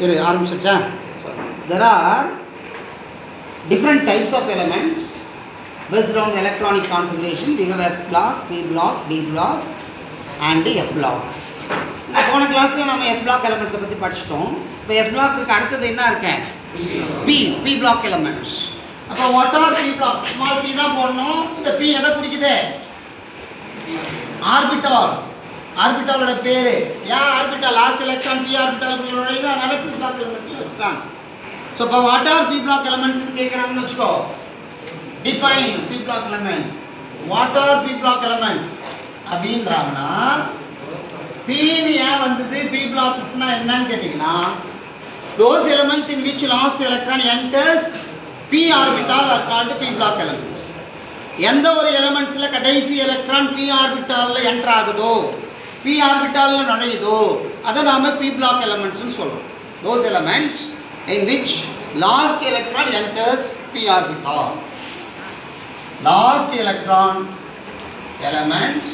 இரு ஆரம்பிச்சிருச்சா there are different types of elements based on the electronic configuration we have s block p block d block and f block இந்த போன கிளாஸ்ல நம்ம S block எலமெண்ட்ஸை பற்றி படிச்சிட்டோம் இப்போ எஸ் பிளாக்கு அடுத்தது என்ன இருக்கேன் பி பி பிளாக் எலமெண்ட்ஸ் அப்போ what are p block small p தான் போடணும் இந்த பி எதை குறிக்குது ஆர்பிட்டால் ஆர்பிட்டாலோட பேரு ஏன் orbital last electron p orbital நுழையுது அதனால பி பிளாக் எலமெண்ட்ஸ் வச்சுக்காங்க ஸோ இப்போ வாட் ஆர் பி பிளாக் எலமெண்ட்ஸ்னு கேட்குறாங்கன்னு வச்சுக்கோ define p block elements what are p block elements அப்படின்றாங்கன்னா பின்னு ஏன் வந்தது பி பிளாக்ஸ்னா என்னன்னு கேட்டிங்கன்னா those elements in which last electron enters p orbital are called p block elements எந்த ஒரு எலமெண்ட்ஸில் கடைசி எலக்ட்ரான் பி ஆர்பிட்டாலில் என்டர் ஆகுதோ பி ஆர்பிட்டாலில் நுழையுதோ அதை நாம் பி பிளாக் எலமெண்ட்ஸ்னு சொல்கிறோம் those elements in which last electron enters p orbital last electron elements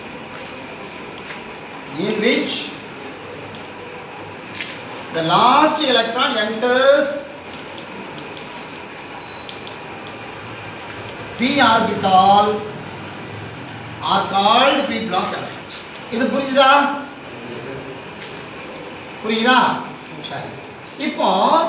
in which the last electron enters p orbital are called p block elements இது புரியுதா புரியுதா சரி இப்போ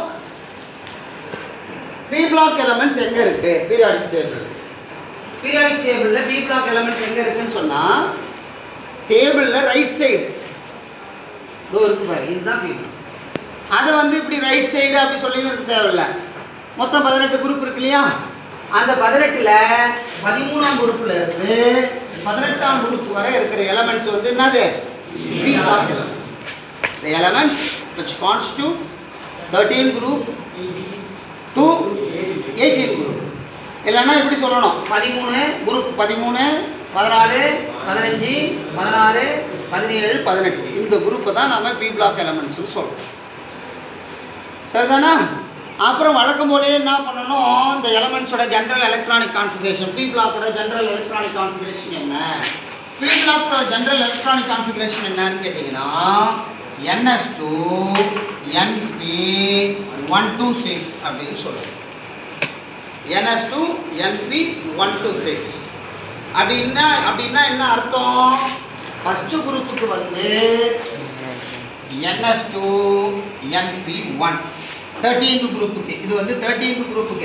p block elements எங்க இருக்கு periodic table periodic tableல p block elements எங்க இருக்குன்னு சொன்னா டேபிளில் ரைட் சைடு இதோ இருக்கு பாரு இதுதான் பி block அதை வந்து இப்படி ரைட் சைடு அப்படி சொல்லின்னு இருக்க தேவையில்ல மொத்தம் பதினெட்டு குரூப் இருக்கு இல்லையா அந்த பதினெட்டில் பதிமூணாம் குரூப்பில் இருந்து பதினெட்டாம் குரூப் வரை இருக்கிற எலமெண்ட்ஸ் வந்து என்னது p block elements the elements which constitute 13 group to 18 group இல்லைன்னா இப்படி சொல்லணும் பதிமூணு குரூப் பதிமூணு பதினாலு பதினஞ்சு பதினாறு பதினேழு பதினெட்டு இந்த குரூப்பை தான் நம்ம பி பிளாக் எலமெண்ட்ஸ்னு சொல்கிறோம் சரிதானா அப்புறம் வழக்கம் போலயே என்ன பண்ணணும் இந்த எலமெண்ட்ஸோட ஜென்ரல் எலக்ட்ரானிக் கான்ஃபிகரேஷன் பி பிளாக்கோட ஜென்ரல் எலக்ட்ரானிக் கான்ஃபிகரேஷன் என்ன பி பிளாக்கோட ஜென்ரல் எலக்ட்ரானிக் கான்ஃபிகரேஷன் என்னன்னு கேட்டிங்கன்னா ns two np one to six அப்படின்னு சொல்லுவோம் ns two np one to six அப்படின்னா அப்படின்னா என்ன அர்த்தம் ஃபஸ்ட்டு குரூப்புக்கு வந்து ns two np one thirteenth குரூப்புக்கு இது வந்து தேர்ட்டீன்த் குரூப்புக்கு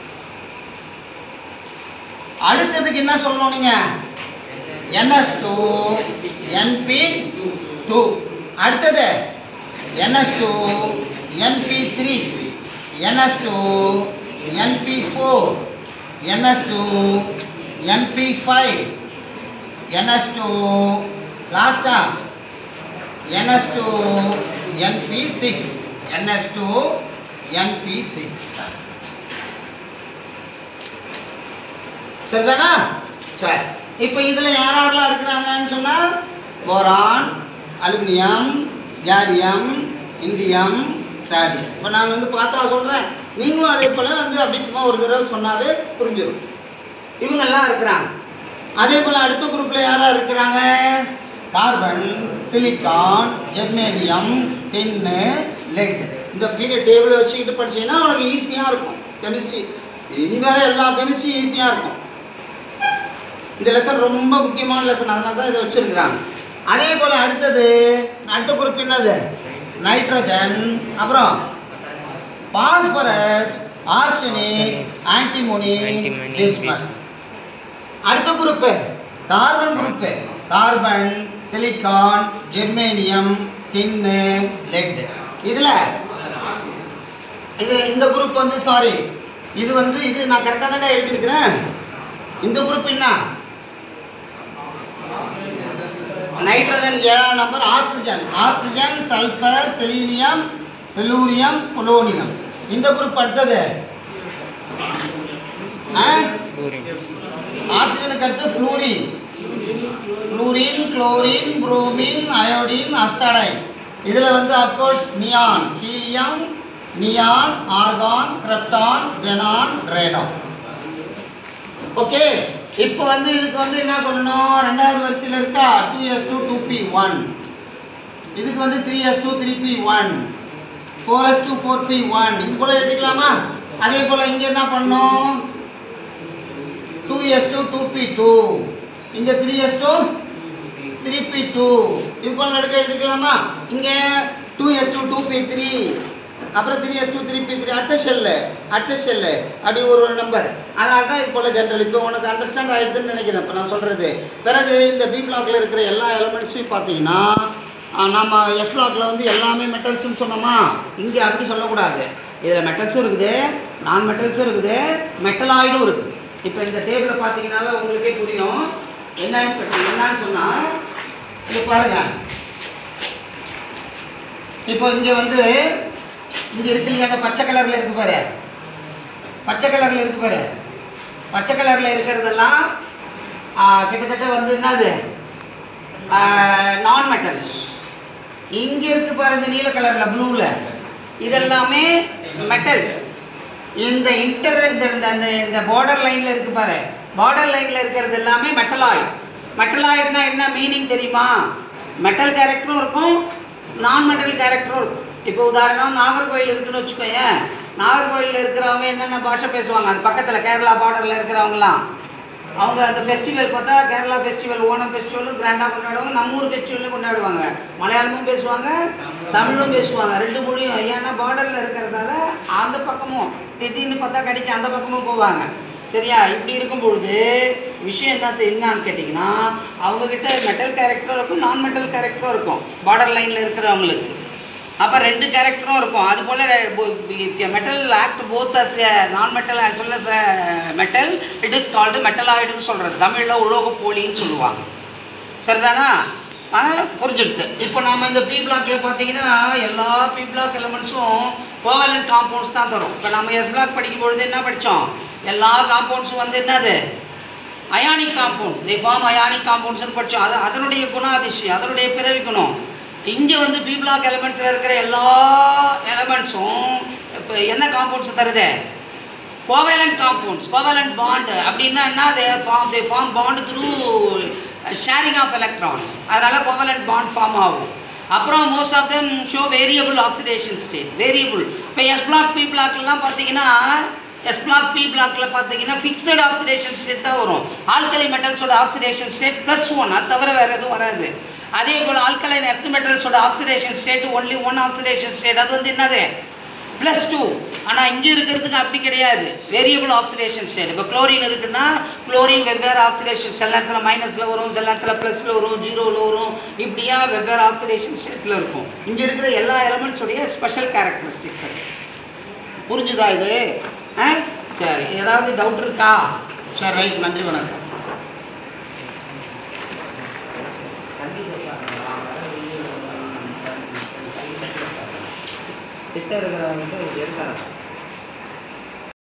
அடுத்ததுக்கு என்ன சொல்லணும் நீங்க என்எஸ் டூ என்பி டூ அடுத்தது ns two np three ns two np four NS two np five ns two லாஸ்டா NS2 NP6 NS2 NP6 சரிதானா சரி இப்போ இதில் யார் யாரெல்லாம் இருக்கிறாங்கன்னு சொன்னால் போரான் அலுமினியம் கேலியம் இண்டியம் சாடியம் இப்போ நான் வந்து பார்த்தா சொல்கிறேன் நீங்களும் அதே போல் வந்து அப்படி சும்மா ஒரு தடவை சொன்னாவே புரிஞ்சிடும் இவங்கெல்லாம் இருக்கிறாங்க அதே போல் அடுத்த குரூப்பில் யாராக இருக்கிறாங்க carbon silicon germanium tin lead இந்த பீரியட் டேபிள் வச்சுக்கிட்டு படிச்சீங்கன்னா உனக்கு ஈஸியாக இருக்கும் கெமிஸ்ட்ரி இனி வேற எல்லா கெமிஸ்ட்ரி ஈஸியாக இருக்கும் இந்த லெசன் ரொம்ப முக்கியமான லெசன் அதனால தான் இதை வச்சுருக்குறாங்க அதே போல் அடுத்தது அடுத்த குரூப் என்னது நைட்ரஜன் அப்புறம் பாஸ்பரஸ் ஆர்சனிக் ஆன்டிமோனி பிஸ்மஸ் அடுத்த group carbon group carbon silicon germanium tin lead இதில் இது இந்த குரூப் வந்து சாரி இது வந்து இது நான் கரெக்டாக தானே எழுதியிருக்கிறேன் இந்த குரூப் என்ன நைட்ரஜன் ஏழாம் number oxygen oxygen sulphur selenium tellurium polonium இந்த குரூப் அடுத்தது ஆ ஆக்சிஜனுக்கு அடுத்து fluorine fluorine chlorine bromine iodine astatine இதில் வந்து of course neon helium neon argon krypton xenon radon okay இப்போ வந்து இதுக்கு வந்து என்ன சொல்லணும் ரெண்டாவது வரிசையில் இருக்கா two s two two p one இதுக்கு வந்து three s two three p one four s two four p one இது போல் எடுத்துக்கலாமா அதே போல் இங்கே என்ன பண்ணோம் two s two two p two இங்கே three s two three p two இது போல் எடுக்க எடுத்துக்கலாமா இங்கே two s two two p three அப்புறம் three s two three p three அடுத்த ஷெல்லு அடுத்த ஷெல்லு அப்படி ஒரு ஒரு நம்பர் அதனால தான் இது போல் ஜென்ரல் இப்போ உனக்கு அண்டர்ஸ்டாண்ட் ஆகிடுதுன்னு நினைக்கிறேன் இப்போ நான் சொல்கிறது பிறகு இந்த பி பிளாக்ல இருக்கிற எல்லா எலமெண்ட்ஸையும் பார்த்தீங்கன்னா ஆஹ், நம்ம எஸ் பிளாக்ல வந்து எல்லாமே மெட்டல்ஸ்னு சொன்னோமா இங்கே அப்படி சொல்லக்கூடாது இதில் மெட்டல்ஸும் இருக்குது நான் மெட்டல்ஸும் இருக்குது மெட்டலாய்டும் இருக்குது இப்போ இந்த டேபிளை பார்த்தீங்கன்னாவே உங்களுக்கே புரியும் என்னன்னு என்னன்னு சொன்னால் இது பாருங்க இப்போ இங்கே வந்து இங்கே இருக்கு இல்லையா அந்த பச்சை கலரில் இருக்கு பாரு பச்சை கலரில் இருக்கு பாரு பச்சை கலரில் இருக்கிறதெல்லாம் ஆ, கிட்டத்தட்ட வந்து என்னது நான் மெட்டல்ஸ் இங்கே இருக்கு பாரு இந்த நீல கலரில் ப்ளூவில் இதெல்லாமே மெட்டல்ஸ் இந்த இன்டர் இந்த இந்த- இந்த இந்த பார்டர் லைனில் இருக்கு பாரு பார்டர் லைனில் இருக்கிறது எல்லாமே மெட்டலாய்ட் மெட்டலாய்ட்னா என்ன மீனிங் தெரியுமா மெட்டல் கேரக்டரும் இருக்கும் நான் மெட்டல் கேரக்டரும் இருக்கும் இப்போ உதாரணம் நாகர்கோயில் இருக்குன்னு வச்சுக்கோயேன் நாகர்கோயிலில் இருக்கிறவங்க என்னென்ன பாஷை பேசுவாங்க அது பக்கத்தில் கேரளா பார்டரில் இருக்கிறவங்களாம் அவங்க அந்த ஃபெஸ்டிவல் பார்த்தா கேரளா ஃபெஸ்டிவல் ஓணம் ஃபெஸ்டிவலும் கிராண்டாக கொண்டாடுவாங்க நம்ம ஊர் ஃபெஸ்டிவலும் கொண்டாடுவாங்க மலையாளமும் பேசுவாங்க தமிழும் பேசுவாங்க ரெண்டு மொழியும் ஏன்னா பார்டரில் இருக்கிறதால அந்த பக்கமும் திடீர்னு பார்த்தா கடைக்கு அந்த பக்கமும் போவாங்க சரியா இப்படி இருக்கும் பொழுது விஷயம் என்ன என்னன்னு கேட்டிங்கன்னா அவங்கக்கிட்ட மெட்டல் கேரக்டரும் இருக்கும் நான் மெட்டல் கேரக்டரும் இருக்கும் பார்டர் லைனில் இருக்கிறவங்களுக்கு அப்போ ரெண்டு கேரக்டரும் இருக்கும் அது போல் metal act both as non metal as well as metal it is called மெட்டலாய்டுன்னு சொல்கிறது தமிழில் உலோக போலின்னு சொல்லுவாங்க சரிதானா ஆ புரிஞ்சிடுது இப்போ நாம இந்த பி பிளாக்ல பார்த்தீங்கன்னா எல்லா பி பிளாக் எலமெண்ட்ஸும் கோவலன் காம்பவுண்ட்ஸ் தான் தரும் இப்போ நம்ம எஸ் பிளாக் படிக்கும் பொழுது என்ன படித்தோம் எல்லா காம்பவுண்ட்ஸும் வந்து என்னது ionic compounds they form ionic காம்பவுண்ட்ஸ்னு படித்தோம் அது அதனுடைய குணாதிசயம் அதனுடைய பிறவி குணம் இங்கே வந்து பி பிளாக் எலமெண்ட்ஸில் இருக்கிற எல்லா எலமெண்ட்ஸும் இப்போ என்ன காம்பவுண்ட்ஸ் தருது கோவேலண்ட் காம்பவுண்ட்ஸ் கோவேலண்ட் பாண்ட் அப்படின்னா என்ன they form they form bond through sharing of electrons அதனால் கோவேலண்ட் பாண்ட் ஃபார்ம் ஆகும் அப்புறம் most of them show variable oxidation state variable இப்போ எஸ் பிளாக் பி பிளாக்லாம் பார்த்தீங்கன்னா எஸ் பிளாக் பி பிளாக்ல பார்த்தீங்கன்னா ஃபிக்ஸட் ஆக்சிடேஷன் ஸ்டேட் தான் வரும் ஆல்கலி மெட்டல்ஸோட ஆக்சிடேஷன் ஸ்டேட் ப்ளஸ் ஒன் அது தவிர வேறு எதுவும் வராது அதே போல் ஆல்கலைன் எர்த் மெட்டல்ஸோட oxidation state only one oxidation state அது வந்து என்னது ப்ளஸ் டூ ஆனால் இங்கே இருக்கிறதுக்கு அப்படி கிடையாது வேரியபிள் ஆக்சிடேஷன் ஸ்டேட் இப்போ குளோரின் இருக்குன்னா குளோரின் வெவ்வேறு ஆக்சிடேஷன் சில நேரத்தில் மைனஸில் வரும் சில நேரத்தில் ப்ளஸில் வரும் ஜீரோவில் வரும் இப்படியா வெவ்வேறு ஆக்சிடேஷன் ஸ்டேட்டில் இருக்கும் இங்கே இருக்கிற எல்லா எலமெண்ட்ஸோடைய ஸ்பெஷல் கேரக்டரிஸ்டிக்ஸ் அது புரிஞ்சுதா இது ஆ சரி ஏதாவது டவுட் இருக்கா சரி ரைட் நன்றி வணக்கம் கிட்ட இருக்கிறவங்க எடுக்காத